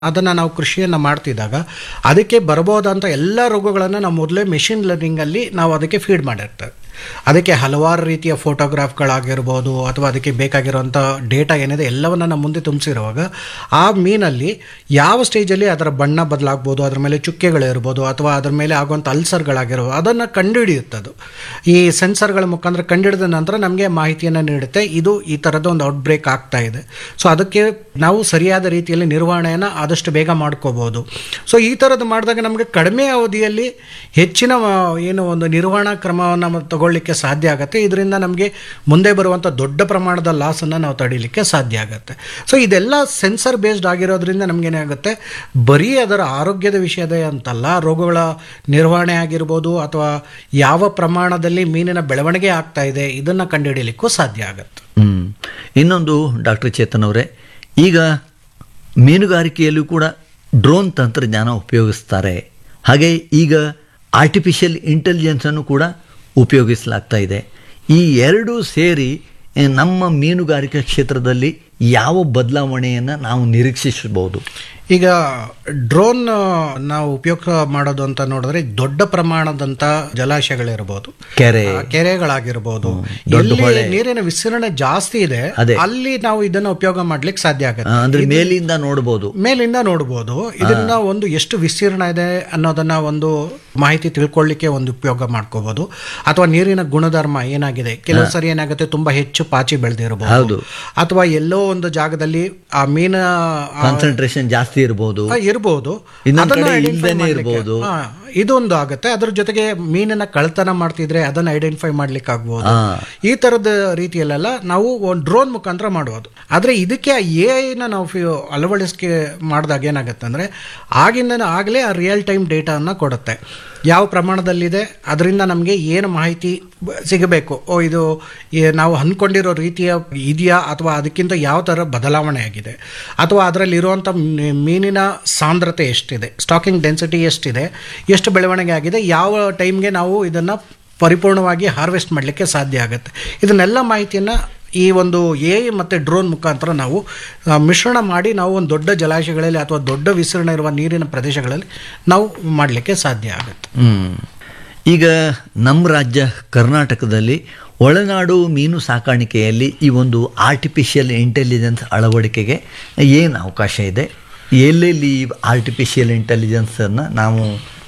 ಅದನ್ನು ನಾವು ಕೃಷಿಯನ್ನು ಮಾಡ್ತಿದ್ದಾಗ ಅದಕ್ಕೆ ಬರ್ಬೋದಂಥ ಎಲ್ಲ ರೋಗಗಳನ್ನು ನಾವು ಮೊದಲೇ ಮೆಷಿನ್ ಲರ್ನಿಂಗಲ್ಲಿ ನಾವು ಅದಕ್ಕೆ ಫೀಡ್ ಮಾಡಿರ್ತೇವೆ ಅದಕ್ಕೆ ಹಲವಾರು ರೀತಿಯ ಫೋಟೋಗ್ರಾಫ್ಗಳಾಗಿರ್ಬೋದು ಅಥವಾ ಅದಕ್ಕೆ ಬೇಕಾಗಿರುವಂಥ ಡೇಟಾ ಏನಿದೆ ಎಲ್ಲವನ್ನು ನಾವು ಮುಂದೆ ತುಂಬಿಸಿರುವಾಗ ಆ ಮೀನಲ್ಲಿ ಯಾವ ಸ್ಟೇಜಲ್ಲಿ ಅದರ ಬಣ್ಣ ಬದಲಾಗ್ಬೋದು ಅದರ ಮೇಲೆ ಚುಕ್ಕೆಗಳಿರ್ಬೋದು ಅಥವಾ ಅದರ ಮೇಲೆ ಆಗುವಂಥ ಅಲ್ಸರ್ಗಳಾಗಿರ್ಬೋದು ಅದನ್ನು ಕಂಡುಹಿಡಿಯುತ್ತದು ಈ ಸೆನ್ಸರ್ಗಳ ಮುಖಾಂತರ ಕಂಡುಹಿಡಿದ ನಂತರ ನಮಗೆ ಮಾಹಿತಿಯನ್ನು ನೀಡುತ್ತೆ ಇದು ಈ ಥರದ ಒಂದು ಔಟ್ಬ್ರೇಕ್ ಆಗ್ತಾ ಇದೆ ಸೊ ಅದಕ್ಕೆ ನಾವು ಸರಿಯಾದ ರೀತಿಯಲ್ಲಿ ನಿರ್ವಹಣೆಯನ್ನು ಆದಷ್ಟು ಬೇಗ ಮಾಡ್ಕೋಬೋದು ಸೊ ಈ ಥರದ್ದು ಮಾಡಿದಾಗ ನಮಗೆ ಕಡಿಮೆ ಅವಧಿಯಲ್ಲಿ ಹೆಚ್ಚಿನ ಆ, ಏನು ಒಂದು ನಿರ್ವಹಣಾ ಕ್ರಮವನ್ನು ತಗೊಳ್ಳಿಕ್ಕೆ ಸಾಧ್ಯ ಆಗುತ್ತೆ ಇದರಿಂದ ನಮಗೆ ಮುಂದೆ ಬರುವಂಥ ದೊಡ್ಡ ಪ್ರಮಾಣದ ಲಾಸನ್ನು ನಾವು ತಡೀಲಿಕ್ಕೆ ಸಾಧ್ಯ ಆಗುತ್ತೆ ಸೊ ಇದೆಲ್ಲ ಸೆನ್ಸರ್ ಬೇಸ್ಡ್ ಆಗಿರೋದ್ರಿಂದ ನಮಗೇನಾಗುತ್ತೆ ಬರೀ ಅದರ ಆರೋಗ್ಯದ ವಿಷಯದ ಅಂತಲ್ಲ ರೋಗಗಳ ನಿರ್ವಹಣೆ ಆಗಿರ್ಬೋದು ಅಥವಾ ಯಾವ ಪ್ರಮಾಣದಲ್ಲಿ ಮೀನಿನ ಬೆಳವಣಿಗೆ ಆಗ್ತಾ ಇದೆ ಇದನ್ನು ಕಂಡುಹಿಡಿಯಲಿಕ್ಕೂ ಸಾಧ್ಯ ಆಗುತ್ತೆ ಹ್ಮ್ ಇನ್ನೊಂದು ಡಾಕ್ಟರ್ ಚೇತನ್ ಅವರೇ ಈಗ ಮೀನುಗಾರಿಕೆಯಲ್ಲೂ ಕೂಡ ಡ್ರೋನ್ ತಂತ್ರಜ್ಞಾನ ಉಪಯೋಗಿಸ್ತಾರೆ ಹಾಗೆ ಈಗ ಆರ್ಟಿಫಿಷಿಯಲ್ ಇಂಟೆಲಿಜೆನ್ಸನ್ನು ಕೂಡ ಉಪಯೋಗಿಸಲಾಗ್ತಾ ಇದೆ ಈ ಎರಡೂ ಸೇರಿ ಏ, ನಮ್ಮ ಮೀನುಗಾರಿಕೆ ಕ್ಷೇತ್ರದಲ್ಲಿ ಯಾವ ಬದಲಾವಣೆಯನ್ನು ನಾವು ನಿರೀಕ್ಷಿಸಬಹುದು ಈಗ ಡ್ರೋನ್ ನಾವು ಉಪಯೋಗ ಮಾಡೋದು ಅಂತ ನೋಡಿದ್ರೆ ದೊಡ್ಡ ಪ್ರಮಾಣದಂತ ಜಲಾಶಯಗಳಿರ್ಬೋದು ಕೆರೆ ಆ, ಕೆರೆಗಳಾಗಿರ್ಬೋದು ದೊಡ್ಡ ಎಲ್ಲಿ ನೀರಿನ ವಿಸ್ತೀರ್ಣ ಜಾಸ್ತಿ ಇದೆ ಅದೇ. ಅಲ್ಲಿ ನಾವು ಇದನ್ನ ಉಪಯೋಗ ಮಾಡ್ಲಿಕ್ಕೆ ಸಾಧ್ಯ ಆ, ಆಗುತ್ತೆ ಅಂದ್ರೆ ಮೇಲಿಂದ ನೋಡಬಹುದು ಮೇಲಿಂದ ನೋಡ್ಬೋದು ಇದರಿಂದ ಒಂದು ಎಷ್ಟು ವಿಸ್ತೀರ್ಣ ಇದೆ ಅನ್ನೋದನ್ನ ಒಂದು ಮಾಹಿತಿ ತಿಳ್ಕೊಳ್ಳಿಕ್ಕೆ ಒಂದು ಉಪಯೋಗ ಮಾಡ್ಕೋಬಹುದು ಅಥವಾ ನೀರಿನ ಗುಣಧರ್ಮ ಏನಾಗಿದೆ ಕೆಲವು ಸರಿ ಏನಾಗುತ್ತೆ ತುಂಬಾ ಹೆಚ್ಚು ಪಾಚಿ ಬೆಳೆದಿರಬಹುದು ಹೌದು. ಅಥವಾ ಎಲ್ಲೋ ಒಂದು ಜಾಗದಲ್ಲಿ ಆ ಮೀನ ಆ, ಕಾನ್ಸಂಟ್ರೇಷನ್ ಜಾಸ್ತಿ ಇರಬಹುದು ಆ, ಇರ್ಬೋದು ಇನ್ನೊಂದ್ ಅದನ್ನ ಕಡೆ identify ಇಲ್ದೇನೆ ಮಾಡ್ಲಿಕ್ಕೆ- ಇರ್ಬೋದು. ಹಾ, ಇದೊಂದು ಆಗುತ್ತೆ ಅದ್ರ ಜೊತೆಗೆ ಮೀನನ್ನ ಕಳ್ತನ ಮಾಡ್ತಿದ್ರೆ ಅದನ್ನ ಐಡೆಂಟಿಫೈ ಮಾಡ್ಲಿಕ್ಕೆ ಆಗ್ಬೋದು ಹಾ. ಈ ತರದ ರೀತಿಯಲ್ಲೆಲ್ಲ ನಾವು ಒಂದು ಡ್ರೋನ್ ಮುಖಾಂತರ ಮಾಡ್ಬೋದು ಆದ್ರೆ ಇದಕ್ಕೆ ಎ ಐನ ನಾವು ಫಿ- ಅಳವಡಿಸಿಕೆ ಮಾಡಿದಾಗ ಏನಾಗುತ್ತೆ ಅಂದ್ರೆ ಆಗಿಂದ ಆಗಲೇ ಆ ರಿಯಲ್ ಟೈಮ್ ಡೇಟಾನ ಕೊಡುತ್ತೆ ಯಾವ ಪ್ರಮಾಣದಲ್ಲಿದೆ ಅದರಿಂದ ನಮಗೆ ಏನು ಮಾಹಿತಿ ಬ- ಸಿಗಬೇಕು ಓ ಇದು ಏ- ನಾವು ಅಂದ್ಕೊಂಡಿರೋ ರೀತಿಯ ಇದೆಯಾ ಅಥವಾ ಅದಕ್ಕಿಂತ ಯಾವ ಥರ ಬದಲಾವಣೆ ಆಗಿದೆ ಅಥವಾ ಅದರಲ್ಲಿರುವಂಥ ಮೀನಿನ ಸಾಂದ್ರತೆ ಎಷ್ಟಿದೆ ಸ್ಟಾಕಿಂಗ್ ಡೆನ್ಸಿಟಿ ಎಷ್ಟಿದೆ ಎಷ್ಟು ಬೆಳವಣಿಗೆ ಆಗಿದೆ ಯಾವ ಟೈಮ್ಗೆ ನಾವು ಇದನ್ನು ಪರಿಪೂರ್ಣವಾಗಿ ಹಾರ್ವೆಸ್ಟ್ ಮಾಡಲಿಕ್ಕೆ ಸಾಧ್ಯ ಆಗುತ್ತೆ ಇದನ್ನೆಲ್ಲ ಮಾಹಿತಿಯನ್ನು ಈ ಒಂದು ಎ ಮತ್ತು ಡ್ರೋನ್ ಮುಖಾಂತರ ನಾವು ಆ, ಮಿಶ್ರಣ ಮಾಡಿ ನಾವು ಒಂದು ದೊಡ್ಡ ಜಲಾಶಯಗಳಲ್ಲಿ ಅಥವಾ ದೊಡ್ಡ ವಿಸ್ತೀರ್ಣ ಇರುವ ನೀರಿನ ಪ್ರದೇಶಗಳಲ್ಲಿ ನಾವು ಮಾಡಲಿಕ್ಕೆ ಸಾಧ್ಯ ಆಗುತ್ತೆ ಹ್ಮ್. ಈಗ ನಮ್ಮ ರಾಜ್ಯ ಕರ್ನಾಟಕದಲ್ಲಿ ಒಳನಾಡು ಮೀನು ಸಾಕಾಣಿಕೆಯಲ್ಲಿ ಈ ಒಂದು ಆರ್ಟಿಫಿಷಿಯಲ್ ಇಂಟೆಲಿಜೆನ್ಸ್ ಅಳವಡಿಕೆಗೆ ಏನು ಅವಕಾಶ ಇದೆ ಎಲ್ಲೆಲ್ಲಿ ಈ ಆರ್ಟಿಫಿಷಿಯಲ್ ಇಂಟೆಲಿಜೆನ್ಸನ್ನು ನಾವು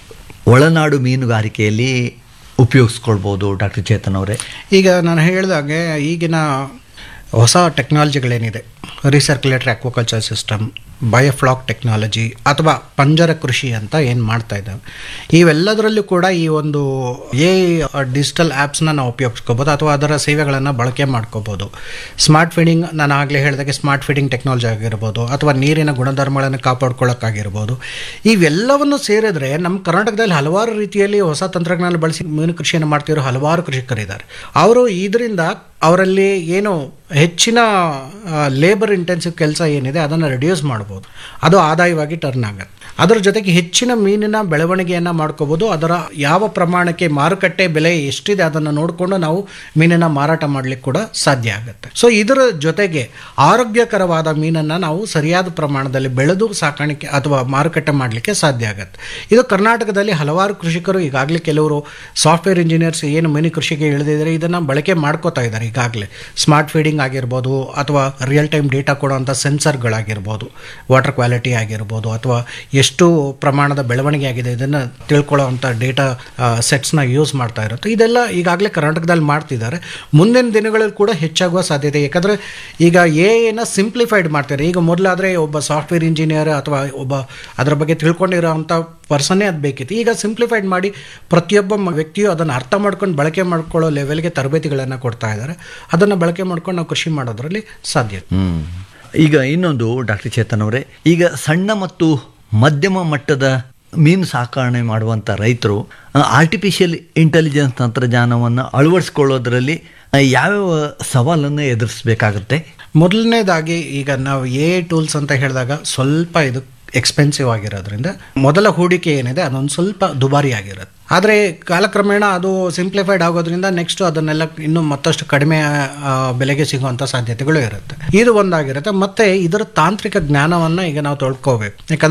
ಒಳನಾಡು ಮೀನುಗಾರಿಕೆಯಲ್ಲಿ ಉಪಯೋಗಿಸ್ಕೊಳ್ಬೋದು ಡಾಕ್ಟರ್ ಚೇತನ್ ಅವರೇ ಈಗ ನಾನು ಹೇಳಿದಾಗೆ ಈಗಿನ ಹೊಸ ಟೆಕ್ನಾಲಜಿಗಳೇನಿದೆ recirculator aquaculture system biofloc technology ಅಥವಾ ಪಂಜರ ಕೃಷಿ ಅಂತ ಏನು ಮಾಡ್ತಾ ಇದ್ದಾವೆ ಇವೆಲ್ಲದರಲ್ಲೂ ಕೂಡ ಈ ಒಂದು ಎ ಡಿಜಿಟಲ್ ಆ್ಯಪ್ಸ್ನ ನಾವು ಉಪಯೋಗಿಸ್ಕೋಬೋದು ಅಥವಾ ಅದರ ಸೇವೆಗಳನ್ನು ಬಳಕೆ ಮಾಡ್ಕೋಬೋದು ಸ್ಮಾರ್ಟ್ ಫೀಡಿಂಗ್ ನಾನು ಆಗಲೇ ಹೇಳಿದಾಗೆ ಸ್ಮಾರ್ಟ್ ಫೀಡಿಂಗ್ ಟೆಕ್ನಾಲಜಿ ಆಗಿರ್ಬೋದು ಅಥವಾ ನೀರಿನ ಗುಣಧರ್ಮಗಳನ್ನು ಕಾಪಾಡ್ಕೊಳ್ಳೋಕ್ಕಾಗಿರ್ಬೋದು ಇವೆಲ್ಲವನ್ನು ಸೇರಿದ್ರೆ ನಮ್ಮ ಕರ್ನಾಟಕದಲ್ಲಿ ಹಲವಾರು ರೀತಿಯಲ್ಲಿ ಹೊಸ ತಂತ್ರಜ್ಞಾನ ಬಳಸಿ ಮೀನು ಕೃಷಿಯನ್ನು ಮಾಡ್ತಿರೋ ಹಲವಾರು ಕೃಷಿಕರಿದ್ದಾರೆ ಅವರು ಇದರಿಂದ ಅವರಲ್ಲಿ ಏನು ಹೆಚ್ಚಿನ ಲೇಬರ್ ಇಂಟೆನ್ಸಿವ್ ಕೆಲಸ ಏನಿದೆ ಅದನ್ನು ರಿಡ್ಯೂಸ್ ಮಾಡ್ಬೋದು ಅದು ಆದಾಯವಾಗಿ ಟರ್ನ್ ಆಗುತ್ತೆ ಅದರ ಜೊತೆಗೆ ಹೆಚ್ಚಿನ ಮೀನಿನ ಬೆಳವಣಿಗೆಯನ್ನು ಮಾಡ್ಕೋಬೋದು ಅದರ ಯಾವ ಪ್ರಮಾಣಕ್ಕೆ ಮಾರುಕಟ್ಟೆ ಬೆಲೆ ಎಷ್ಟಿದೆ ಅದನ್ನು ನೋಡಿಕೊಂಡು ನಾವು ಮೀನನ್ನು ಮಾರಾಟ ಮಾಡಲಿಕ್ಕೆ ಕೂಡ ಸಾಧ್ಯ ಆಗುತ್ತೆ ಸೊ ಇದರ ಜೊತೆಗೆ ಆರೋಗ್ಯಕರವಾದ ಮೀನನ್ನು ನಾವು ಸರಿಯಾದ ಪ್ರಮಾಣದಲ್ಲಿ ಬೆಳೆದು ಸಾಕಾಣಿಕೆ ಅಥವಾ ಮಾರುಕಟ್ಟೆ ಮಾಡಲಿಕ್ಕೆ ಸಾಧ್ಯ ಆಗುತ್ತೆ ಇದು ಕರ್ನಾಟಕದಲ್ಲಿ ಹಲವಾರು ಕೃಷಿಕರು ಈಗಾಗಲೇ ಕೆಲವರು ಸಾಫ್ಟ್ವೇರ್ ಇಂಜಿನಿಯರ್ಸ್ ಏನು ಮೀನು ಕೃಷಿಗೆ ಇಳಿದಿದ್ದಾರೆ ಇದನ್ನು ಬಳಕೆ ಮಾಡ್ಕೋತಾ ಇದ್ದಾರೆ ಈಗಾಗಲೇ ಸ್ಮಾರ್ಟ್ ಫೀಡಿಂಗ್ ಆಗಿರ್ಬೋದು ಅಥವಾ ರಿಯಲ್ ಟೈಮ್ ಡೇಟಾ ಕೊಡುವಂಥ ಸೆನ್ಸರ್ಗಳಾಗಿರ್ಬೋದು ವಾಟರ್ ಕ್ವಾಲಿಟಿ ಆಗಿರ್ಬೋದು ಅಥವಾ ಎಷ್ಟು ಪ್ರಮಾಣದ ಬೆಳವಣಿಗೆ ಆಗಿದೆ ಇದನ್ನು ತಿಳ್ಕೊಳ್ಳೋವಂಥ ಡೇಟಾ ಸೆಟ್ಸ್ನ ಯೂಸ್ ಮಾಡ್ತಾ ಇರುತ್ತೆ ಇದೆಲ್ಲ ಈಗಾಗಲೇ ಕರ್ನಾಟಕದಲ್ಲಿ ಮಾಡ್ತಿದ್ದಾರೆ ಮುಂದಿನ ದಿನಗಳಲ್ಲಿ ಕೂಡ ಹೆಚ್ಚಾಗುವ ಸಾಧ್ಯತೆ ಯಾಕಂದರೆ ಈಗ ಎ ಎನ ಸಿಂಪ್ಲಿಫೈಡ್ ಮಾಡ್ತಾರೆ ಈಗ ಮೊದಲಾದರೆ ಒಬ್ಬ ಸಾಫ್ಟ್ವೇರ್ ಇಂಜಿನಿಯರ್ ಅಥವಾ ಒಬ್ಬ ಅದರ ಬಗ್ಗೆ ತಿಳ್ಕೊಂಡಿರೋವಂಥ ಪರ್ಸನ್ನೇ ಅದು ಬೇಕಿತ್ತು ಈಗ ಸಿಂಪ್ಲಿಫೈಡ್ ಮಾಡಿ ಪ್ರತಿಯೊಬ್ಬ ಮ- ವ್ಯಕ್ತಿಯು ಅದನ್ನು ಅರ್ಥ ಮಾಡ್ಕೊಂಡು ಬಳಕೆ ಮಾಡ್ಕೊಳ್ಳೋ ಲೆವೆಲ್ಗೆ ತರಬೇತಿಗಳನ್ನು ಕೊಡ್ತಾ ಇದ್ದಾರೆ ಅದನ್ನು ಬಳಕೆ ಮಾಡ್ಕೊಂಡು ನಾವು ಕೃಷಿ ಮಾಡೋದ್ರಲ್ಲಿ ಸಾಧ್ಯ ಹ್ಮ್. ಈಗ ಇನ್ನೊಂದು ಡಾಕ್ಟರ್ ಚೇತನ್ ಅವರೇ ಈಗ ಸಣ್ಣ ಮತ್ತು ಮಧ್ಯಮ ಮಟ್ಟದ ಮೀನು ಸಾಕಣೆ ಮಾಡುವಂಥ ರೈತರು ಆರ್ಟಿಫಿಷಿಯಲ್ ಇಂಟೆಲಿಜೆನ್ಸ್ ತಂತ್ರಜ್ಞಾನವನ್ನು ಅಳವಡಿಸ್ಕೊಳ್ಳೋದ್ರಲ್ಲಿ ಆ, ಯಾವ್ಯಾವ ಸವಾಲನ್ನು ಎದುರಿಸಬೇಕಾಗುತ್ತೆ ಮೊದಲನೇದಾಗಿ ಈಗ ನಾವು ಎ ಟೂಲ್ಸ್ ಅಂತ ಹೇಳಿದಾಗ ಸ್ವಲ್ಪ ಇದು ಎಕ್ಸ್ಪೆನ್ಸಿವ್ ಆಗಿರೋದ್ರಿಂದ ಮೊದಲ ಹೂಡಿಕೆ ಏನಿದೆ ಅದೊಂದು ಸ್ವಲ್ಪ ದುಬಾರಿ ಆಗಿರುತ್ತೆ ಆದರೆ ಕಾಲಕ್ರಮೇಣ ಅದು ಸಿಂಪ್ಲಿಫೈಡ್ ಆಗೋದ್ರಿಂದ ನೆಕ್ಸ್ಟ್ ಅದನ್ನೆಲ್ಲ ಇನ್ನೂ ಮತ್ತಷ್ಟು ಕಡಿಮೆ ಆ, ಬೆಲೆಗೆ ಸಿಗುವಂಥ ಸಾಧ್ಯತೆಗಳು ಇರುತ್ತೆ ಇದು ಒಂದಾಗಿರುತ್ತೆ ಮತ್ತೆ ಇದರ ತಾಂತ್ರಿಕ ಜ್ಞಾನವನ್ನು ಈಗ ನಾವು ತೊಳ್ಕೋಬೇಕು ಯಾಕಂದ್ರೆ